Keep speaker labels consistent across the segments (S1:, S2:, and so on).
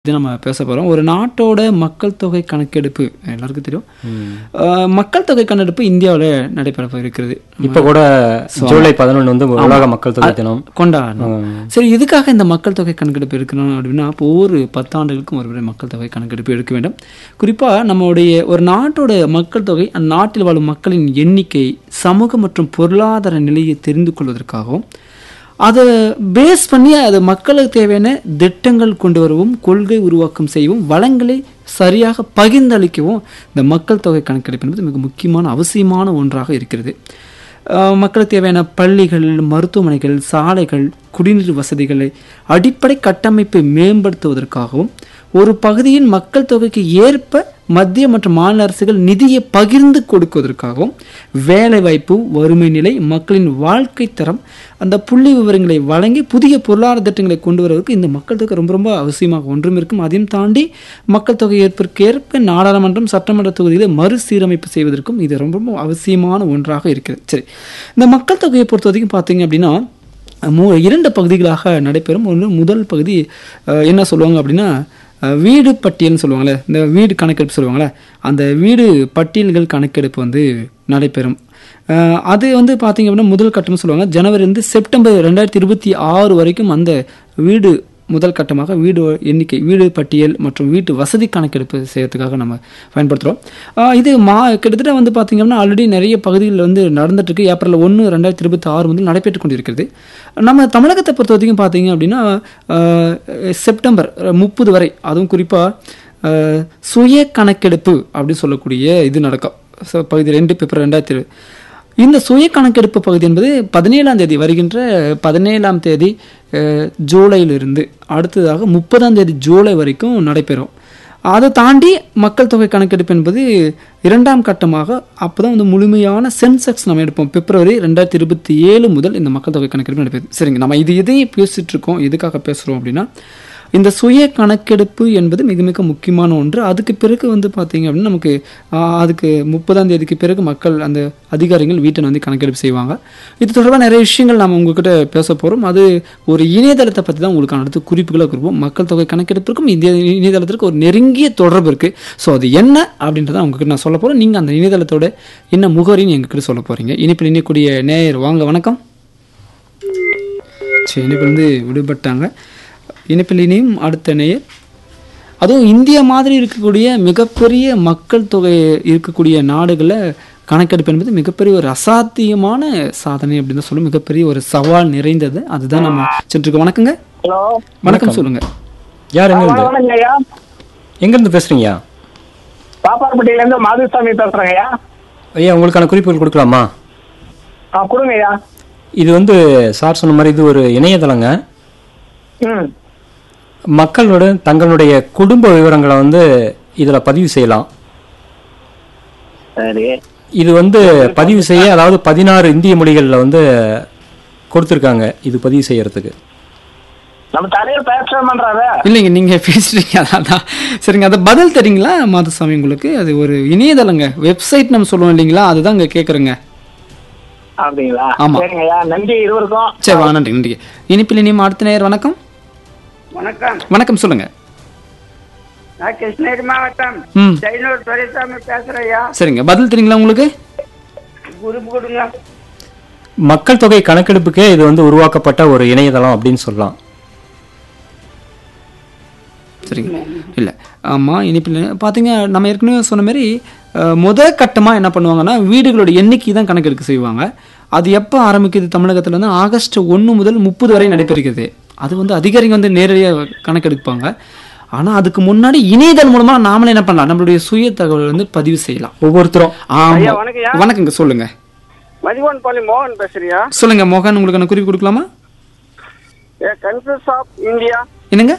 S1: இது நம்ம பேச போகிறோம் ஒரு நாட்டோட மக்கள் தொகை கணக்கெடுப்பு எல்லாருக்கும் தெரியும் அஹ், மக்கள் தொகை கணக்கெடுப்பு இந்தியாவில் நடைபெற இருக்கிறது
S2: இப்ப கூட ஜூலை பதினொன்று வந்து உலக மக்கள் தொகை தினம்
S1: கொண்டாடணும் சரி இதுக்காக இந்த மக்கள் தொகை கணக்கெடுப்பு எடுக்கணும் அப்படின்னா அப்போ ஒவ்வொரு பத்தாண்டுகளுக்கும் ஒரு முறை மக்கள் தொகை கணக்கெடுப்பு எடுக்க வேண்டும் குறிப்பாக நம்மளுடைய ஒரு நாட்டோட மக்கள் தொகை அந்நாட்டில் வாழும் மக்களின் எண்ணிக்கை சமூக மற்றும் பொருளாதார நிலையை தெரிந்து கொள்வதற்காகவும் அதை பேஸ் பண்ணி அது மக்களுக்கு தேவையான திட்டங்கள் கொண்டு வரவும் கொள்கை உருவாக்கம் செய்யவும் வளங்களை சரியாக பகிர்ந்தளிக்கவும் இந்த மக்கள் தொகை கணக்கெடுப்பு என்பது மிக முக்கியமான அவசியமான ஒன்றாக இருக்கிறது அஹ் மக்களுக்கு தேவையான பள்ளிகள் மருத்துவமனைகள் சாலைகள் குடிநீர் வசதிகளை அடிப்படை கட்டமைப்பை மேம்படுத்துவதற்காகவும் ஒரு பகுதியின் மக்கள் தொகைக்கு ஏற்ப மத்திய மற்றும் மாநில அரசுகள் நிதியை பகிர்ந்து கொடுப்பதற்காகவும் வேலைவாய்ப்பு வறுமை நிலை மக்களின் வாழ்க்கை தரம் அந்த புள்ளி விவரங்களை வழங்கி புதிய பொருளாதார திட்டங்களை கொண்டு வருவதற்கு இந்த மக்கள் தொகை ரொம்ப ரொம்ப அவசியமாக ஒன்றும் இருக்கும் அதையும் தாண்டி மக்கள் தொகை ஏற்பிற்கு ஏற்ப நாடாளுமன்றம் சட்டமன்ற தொகுதிகளை மறுசீரமைப்பு செய்வதற்கும் இது ரொம்ப ரொம்ப அவசியமான ஒன்றாக இருக்கிறது சரி இந்த மக்கள் தொகையை பொறுத்த வரைக்கும் பார்த்தீங்க அப்படின்னா மூ இரண்டு பகுதிகளாக நடைபெறும் ஒன்று முதல் பகுதி அஹ், என்ன சொல்லுவாங்க அப்படின்னா அஹ், வீடு பட்டியல்னு சொல்லுவாங்கள்ல இந்த வீடு கணக்கெடுப்பு சொல்லுவாங்கள்ல அந்த வீடு பட்டியல்கள் கணக்கெடுப்பு வந்து நடைபெறும் அஹ், அது வந்து பார்த்தீங்க அப்படின்னா முதல் கட்டம்னு சொல்லுவாங்க ஜனவரி வந்து செப்டம்பர் ரெண்டாயிரத்தி இருபத்தி ஆறு வரைக்கும் அந்த வீடு முதல் கட்டமாக வீடு எண்ணிக்கை வீடு பட்டியல் மற்றும் வீட்டு வசதி கணக்கெடுப்பு செய்யறதுக்காக நம்ம பயன்படுத்துகிறோம் ஆஹ் இது மா கிட்டத்தட்ட வந்து பார்த்தீங்கன்னா ஆல்ரெடி நிறைய பகுதிகளில் வந்து நடந்துட்டு இருக்கு ஏப்ரல் ஒன்று ரெண்டாயிரத்தி இருபத்தி ஆறு முதல் நடைபெற்று கொண்டிருக்கிறது நம்ம தமிழகத்தை பொறுத்த வரைக்கும் பார்த்தீங்க அப்படின்னா ஆஹ் செப்டம்பர் முப்பது வரை அதுவும் குறிப்பாக சுய கணக்கெடுப்பு அப்படின்னு சொல்லக்கூடிய இது நடக்கும் ஸோ பகுதி ரெண்டு பிப்ரவரி ரெண்டாயிரத்தி இரு- இந்த சுய கணக்கெடுப்பு பகுதி என்பது பதினேழாம் தேதி வருகின்ற பதினேழாம் தேதி அஹ், ஜூலையிலிருந்து அடுத்ததாக முப்பதாம் தேதி ஜூலை வரைக்கும் நடைபெறும் அதை தாண்டி மக்கள் தொகை கணக்கெடுப்பு என்பது இரண்டாம் கட்டமாக அப்போ தான் வந்து முழுமையான சென்செக்ஸ் நம்ம எடுப்போம் பிப்ரவரி ரெண்டாயிரத்தி இருபத்தி ஏழு முதல் இந்த மக்கள் தொகை கணக்கெடுப்பு நடைபெறுது சரிங்க நம்ம இது இதையும் பேசிட்டு இருக்கோம் எதுக்காக பேசுகிறோம் அப்படின்னா இந்த சுய கணக்கெடுப்பு என்பது மிக மிக முக்கியமான ஒன்று அதுக்கு பிறகு வந்து பார்த்தீங்க அப்படின்னா நமக்கு ஆஹ், அதுக்கு முப்பதாம் தேதிக்கு பிறகு மக்கள் அந்த அதிகாரிகள் வீட்டை வந்து கணக்கெடுப்பு செய்வாங்க இது தொடர்பாக நிறைய விஷயங்கள் நம்ம உங்ககிட்ட பேச போகிறோம் அது ஒரு இணையதளத்தை பற்றி தான் உங்களுக்கு அடுத்து குறிப்புகளாக கொடுப்போம் மக்கள் தொகை கணக்கெடுப்பிற்கும் இந்திய இணையதளத்திற்கு ஒரு நெருங்கிய தொடர்பு இருக்குது ஸோ அது என்ன அப்படின்றத உங்ககிட்ட நான் சொல்ல போகிறேன் நீங்கள் அந்த இணையதளத்தோட என்ன முகவரின்னு எங்ககிட்ட சொல்ல போகிறீங்க இனிப்பில் இணையக்கூடிய நேயர் வாங்க வணக்கம் சரி இணைப்பிலிருந்து விடுபட்டாங்க இணைப்பில் இனியும் அடுத்த நேயர் அதுவும் இந்தியா மாதிரி இருக்கக்கூடிய மிகப்பெரிய மக்கள் தொகை இருக்கக்கூடிய நாடுகளில் கணக்கெடுப்பு என்பது மிகப்பெரிய ஒரு அசாத்தியமான சாதனை அப்படின்னு சொல்லும் மிகப்பெரிய ஒரு சவால் நிறைந்தது அதுதான் நம்ம சென்றிருக்கோம் வணக்கங்க
S3: ஹலோ
S1: வணக்கம் சொல்லுங்க
S2: யார் எங்க இருந்து
S3: வணக்கம் ஐயா
S2: எங்க இருந்து பேசுறீங்க
S3: பாப்பார்பட்டியில இருந்து மாதுசாமி பேசுறேங்க ஐயா
S2: ஐயா உங்களுக்கான குறிப்புகள் கொடுக்கலாமா
S3: ஆ கொடுங்க ஐயா
S2: இது வந்து சார் சொன்ன மாதிரி இது ஒரு இணையதளங்க
S3: ம்
S2: மக்களோட தங்களுடைய குடும்ப விவரங்களை வந்து இதுல பதிவு செய்யலாம்
S3: சரி
S2: இது வந்து பதிவு செய்ய அதாவது பதினாறு இந்திய மொழிகள்ல வந்து கொடுத்துருக்காங்க இது பதிவு செய்யறதுக்கு
S3: நம்ம தலைவர் பேச பண்றாரு
S1: இல்லைங்க நீங்க பேசுறீங்க அதான் சரிங்க அது பதில் தெரியுங்களா மாதசாமி உங்களுக்கு அது ஒரு இணையதளங்க வெப்சைட் நம்ம சொல்லுவோம் இல்லைங்களா அதுதான் இங்க கேட்குறேங்க
S3: அப்படிங்களா
S1: ஆமா.
S3: சரிங்க ஐயா நன்றி இருவருக்கும்
S1: சரி வா நன்றி நன்றி இனிப்பில் இனியும் அடுத்த நேயர் வணக்கம்
S4: வணக்கம்
S1: வணக்கம் சொல்லுங்க
S4: நான் கிருஷ்ணகிரி மாவட்டம்
S1: ம்
S4: ஜெயனூர் துரைசாமி பேசுறையா
S1: சரிங்க பதில் தெரியுங்களா உங்களுக்கு
S4: குரூப் கொடுங்க
S2: மக்கள் தொகை கணக்கெடுப்புக்கே இது வந்து உருவாக்கப்பட்ட ஒரு இணையதளம் அப்படின்னு சொல்லலாம்
S1: சரிங்க இல்லை ஆமாம் இனிப்பில் பார்த்தீங்க நம்ம ஏற்கனவே சொன்ன மாதிரி அஹ், முத கட்டமாக என்ன பண்ணுவாங்கன்னா வீடுகளோட எண்ணிக்கை தான் கணக்கெடுக்க செய்வாங்க அது எப்போ ஆரம்பிக்குது தமிழகத்தில் வந்து ஆகஸ்ட் ஒன்று முதல் முப்பது வரை நடைபெறுகிறது அது வந்து அதிகாரிங்க வந்து நேரடியாக கணக்கெடுப்பாங்க ஆனால் அதுக்கு முன்னாடி இணையதளம் மூலமாக நாமளே என்ன பண்ணலாம் நம்மளுடைய சுய தகவல் வந்து பதிவு செய்யலாம்
S2: ஒவ்வொருத்தரும்
S4: ஐயா,
S1: ஆமாம்
S4: வணக்கம்யா.
S1: வணக்கங்க சொல்லுங்க
S4: மதிவான் பாலி மோகன் பேசுறியா
S1: சொல்லுங்க மோகன் உங்களுக்கு நான் குறிப்பு கொடுக்கலாமா
S4: ஏ கன்சஸ் ஆஃப் இந்தியா
S1: என்னங்க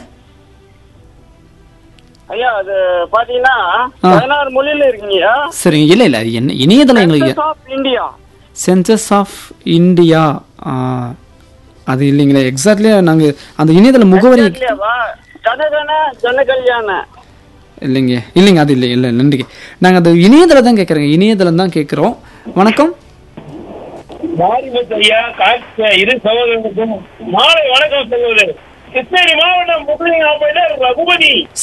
S4: ஐயா அது பாத்தீங்கன்னா
S1: ஆ.
S4: பதினாறு மொழியில இருக்கீங்கயா
S1: சரிங்க இல்லை இல்லை அது என்ன இணையதளம் எங்களுக்கு
S4: census of India
S1: census of India அது இல்லைங்களே எக்ஸாக்ட்லி நாங்கள் அந்த இணையதள முகவரி
S4: இல்லையாவா ஜனகன ஜனகல்யாண
S1: இல்லைங்க இல்லைங்க அது இல்லை இல்லை நன்றிங்க நாங்கள் அது இணையதளம் தான் கேட்குறோங்க இணையதளம் தான் கேட்குறோம் வணக்கம்
S5: மாரிமுத்து ஐயா காட்சி இரு சகோதரர்களுக்கும் மாலை வணக்கம் சொல்வது கிருஷ்ணகிரி மாவட்டம் புக்லிங் ஆபரேட்டர் ரகுபதி